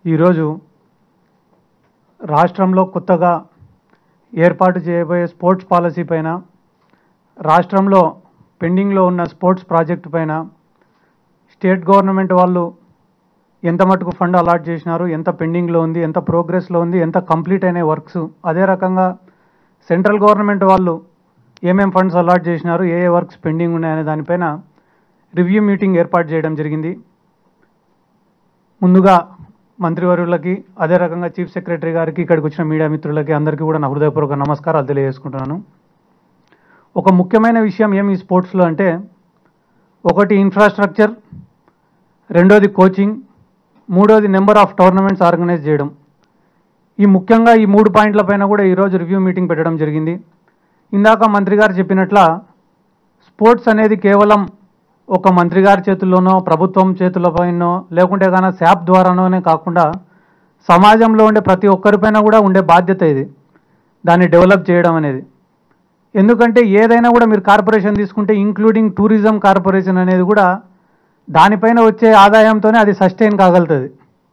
ఈరోజు రాష్ట్రంలో కొత్తగా ఏర్పాటు చేయబోయే స్పోర్ట్స్ పాలసీ పైన రాష్ట్రంలో పెండింగ్లో ఉన్న స్పోర్ట్స్ ప్రాజెక్టు పైన స్టేట్ గవర్నమెంట్ వాళ్ళు ఎంత మటుకు ఫండ్ అలాట్ చేసినారు ఎంత పెండింగ్లో ఉంది ఎంత ప్రోగ్రెస్లో ఉంది ఎంత కంప్లీట్ అయిన వర్క్స్ అదే రకంగా సెంట్రల్ గవర్నమెంట్ వాళ్ళు ఏమేం ఫండ్స్ అలాట్ చేసినారు ఏ ఏ వర్క్స్ పెండింగ్ ఉన్నాయనే దానిపైన రివ్యూ మీటింగ్ ఏర్పాటు చేయడం జరిగింది ముందుగా మంత్రివర్యులకి అదే రకంగా చీఫ్ సెక్రటరీ గారికి ఇక్కడికి వచ్చిన మీడియా మిత్రులకి అందరికీ కూడా నా హృదయపూర్వక నమస్కారాలు తెలియజేసుకుంటున్నాను ఒక ముఖ్యమైన విషయం ఏమి ఈ స్పోర్ట్స్లో అంటే ఒకటి ఇన్ఫ్రాస్ట్రక్చర్ రెండోది కోచింగ్ మూడోది నెంబర్ ఆఫ్ టోర్నమెంట్స్ ఆర్గనైజ్ చేయడం ఈ ముఖ్యంగా ఈ మూడు పాయింట్ల పైన కూడా ఈరోజు రివ్యూ మీటింగ్ పెట్టడం జరిగింది ఇందాక మంత్రి గారు చెప్పినట్ల స్పోర్ట్స్ అనేది కేవలం ఒక మంత్రి గారి చేతుల్లోనో ప్రభుత్వం చేతులపైనో లేకుంటే కానీ శాప్ ద్వారానోనే కాకుండా సమాజంలో ఉండే ప్రతి ఒక్కరిపైన కూడా ఉండే బాధ్యత ఇది దాన్ని డెవలప్ చేయడం అనేది ఎందుకంటే ఏదైనా కూడా మీరు కార్పొరేషన్ తీసుకుంటే ఇంక్లూడింగ్ టూరిజం కార్పొరేషన్ అనేది కూడా దానిపైన వచ్చే ఆదాయంతోనే అది సస్టైన్ కాగలుగుతుంది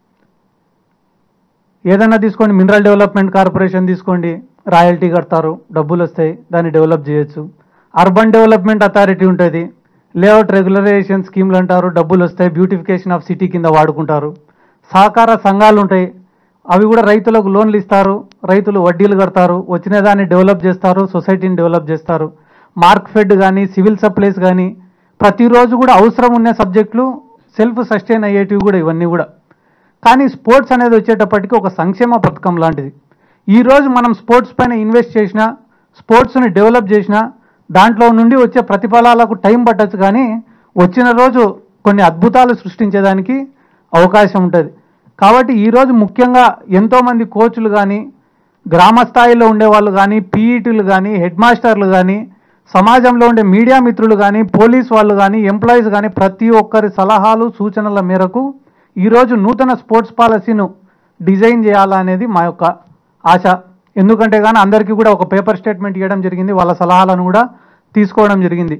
ఏదైనా తీసుకోండి మినరల్ డెవలప్మెంట్ కార్పొరేషన్ తీసుకోండి రాయల్టీ కడతారు డబ్బులు వస్తాయి దాన్ని డెవలప్ చేయొచ్చు అర్బన్ డెవలప్మెంట్ అథారిటీ ఉంటుంది లేఅవుట్ రెగ్యులరైజేషన్ స్కీమ్లు అంటారు డబ్బులు వస్తాయి బ్యూటిఫికేషన్ ఆఫ్ సిటీ కింద వాడుకుంటారు సహకార సంఘాలు ఉంటాయి అవి కూడా రైతులకు లోన్లు ఇస్తారు రైతులు వడ్డీలు కడతారు వచ్చిన దాన్ని డెవలప్ చేస్తారు సొసైటీని డెవలప్ చేస్తారు మార్క్ ఫెడ్ కానీ సివిల్ సప్లైస్ కానీ ప్రతిరోజు కూడా అవసరం ఉన్న సబ్జెక్టులు సెల్ఫ్ సస్టైన్ అయ్యేటివి కూడా ఇవన్నీ కూడా కానీ స్పోర్ట్స్ అనేది వచ్చేటప్పటికి ఒక సంక్షేమ పథకం లాంటిది ఈరోజు మనం స్పోర్ట్స్ పైన ఇన్వెస్ట్ చేసినా స్పోర్ట్స్ని డెవలప్ చేసినా దాంట్లో నుండి వచ్చే ప్రతిఫలాలకు టైం పట్టచ్చు కానీ వచ్చిన రోజు కొన్ని అద్భుతాలు సృష్టించేదానికి అవకాశం ఉంటుంది కాబట్టి ఈరోజు ముఖ్యంగా ఎంతోమంది కోచ్లు కానీ గ్రామ స్థాయిలో ఉండేవాళ్ళు కానీ పీఈటీలు కానీ హెడ్ మాస్టర్లు కానీ సమాజంలో ఉండే మీడియా మిత్రులు కానీ పోలీస్ వాళ్ళు కానీ ఎంప్లాయీస్ కానీ ప్రతి ఒక్కరి సలహాలు సూచనల మేరకు ఈరోజు నూతన స్పోర్ట్స్ పాలసీను డిజైన్ చేయాలనేది మా యొక్క ఆశ ఎందుకంటే కానీ అందరికీ కూడా ఒక పేపర్ స్టేట్మెంట్ ఇవ్వడం జరిగింది వాళ్ళ సలహాలను కూడా తీసుకోవడం జరిగింది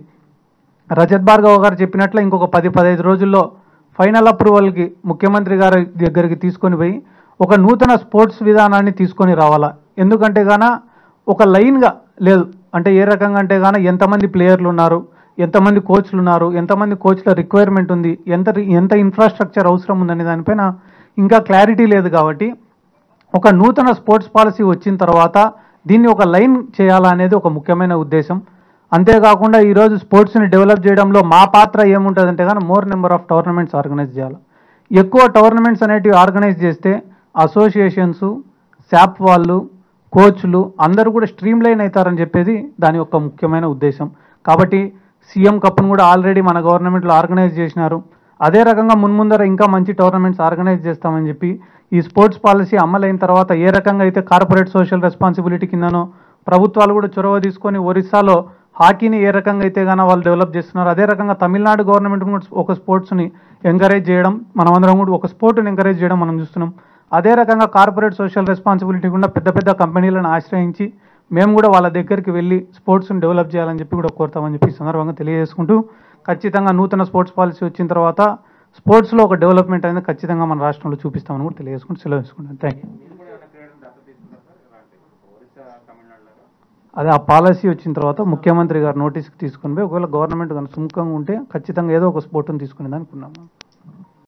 రజత్ భార్గవ్ గారు చెప్పినట్లు ఇంకొక పది పదహైదు రోజుల్లో ఫైనల్ అప్రూవల్కి ముఖ్యమంత్రి గారి దగ్గరికి తీసుకొని పోయి ఒక నూతన స్పోర్ట్స్ విధానాన్ని తీసుకొని రావాలా ఎందుకంటే గాన ఒక లైన్గా లేదు అంటే ఏ రకంగా అంటే గాన ఎంతమంది ప్లేయర్లు ఉన్నారు ఎంతమంది కోచ్లు ఉన్నారు ఎంతమంది కోచ్ల రిక్వైర్మెంట్ ఉంది ఎంత ఎంత ఇన్ఫ్రాస్ట్రక్చర్ అవసరం ఉందనే దానిపైన ఇంకా క్లారిటీ లేదు కాబట్టి ఒక నూతన స్పోర్ట్స్ పాలసీ వచ్చిన తర్వాత దీన్ని ఒక లైన్ చేయాలనేది ఒక ముఖ్యమైన ఉద్దేశం అంతేకాకుండా ఈరోజు స్పోర్ట్స్ని డెవలప్ చేయడంలో మా పాత్ర ఏముంటుందంటే కానీ more number of tournaments organise చేయాలి ఎక్కువ టోర్నమెంట్స్ అనేటివి ఆర్గనైజ్ చేస్తే అసోసియేషన్స్ శాప్ వాళ్ళు కోచ్లు అందరూ కూడా స్ట్రీమ్ లైన్ అవుతారని చెప్పేది దాని యొక్క ముఖ్యమైన ఉద్దేశం కాబట్టి సీఎం కప్ను కూడా ఆల్రెడీ మన గవర్నమెంట్లో ఆర్గనైజ్ చేసినారు అదే రకంగా మున్ముందర ఇంకా మంచి టోర్నమెంట్స్ ఆర్గనైజ్ చేస్తామని చెప్పి ఈ స్పోర్ట్స్ పాలసీ అమలైన తర్వాత ఏ రకంగా అయితే కార్పొరేట్ సోషల్ రెస్పాన్సిబిలిటీ కిందనో ప్రభుత్వాలు కూడా చొరవ తీసుకొని ఒరిస్సాలో హాకీని ఏ రకంగా అయితే గానో వాళ్ళు డెవలప్ చేస్తున్నారు అదే రకంగా తమిళనాడు గవర్నమెంట్ కూడా ఒక స్పోర్ట్స్ని ఎంకరేజ్ చేయడం మనమందరం కూడా ఒక స్పోర్ట్ని ఎంకరేజ్ చేయడం మనం చూస్తున్నాం అదే రకంగా కార్పొరేట్ సోషల్ రెస్పాన్సిబిలిటీ కూడా పెద్ద పెద్ద కంపెనీలను ఆశ్రయించి మేము కూడా వాళ్ళ దగ్గరికి వెళ్ళి స్పోర్ట్స్ని డెవలప్ చేయాలని చెప్పి కూడా కోరుతామని చెప్పి ఈ సందర్భంగా తెలియజేసుకుంటూ ఖచ్చితంగా నూతన స్పోర్ట్స్ పాలసీ వచ్చిన తర్వాత స్పోర్ట్స్లో ఒక డెవలప్మెంట్ అనేది ఖచ్చితంగా మన రాష్ట్రంలో చూపిస్తామని కూడా తెలియజేసుకుంటూ సెలవు తీసుకుంటాను థ్యాంక్ యూ అదే ఆ పాలసీ వచ్చిన తర్వాత ముఖ్యమంత్రి గారు నోటీస్కి తీసుకొని పోయి ఒకవేళ గవర్నమెంట్ కనుక సుముఖంగా ఉంటే ఖచ్చితంగా ఏదో ఒక స్పోర్ట్ని తీసుకునేదానికి ఉన్నాము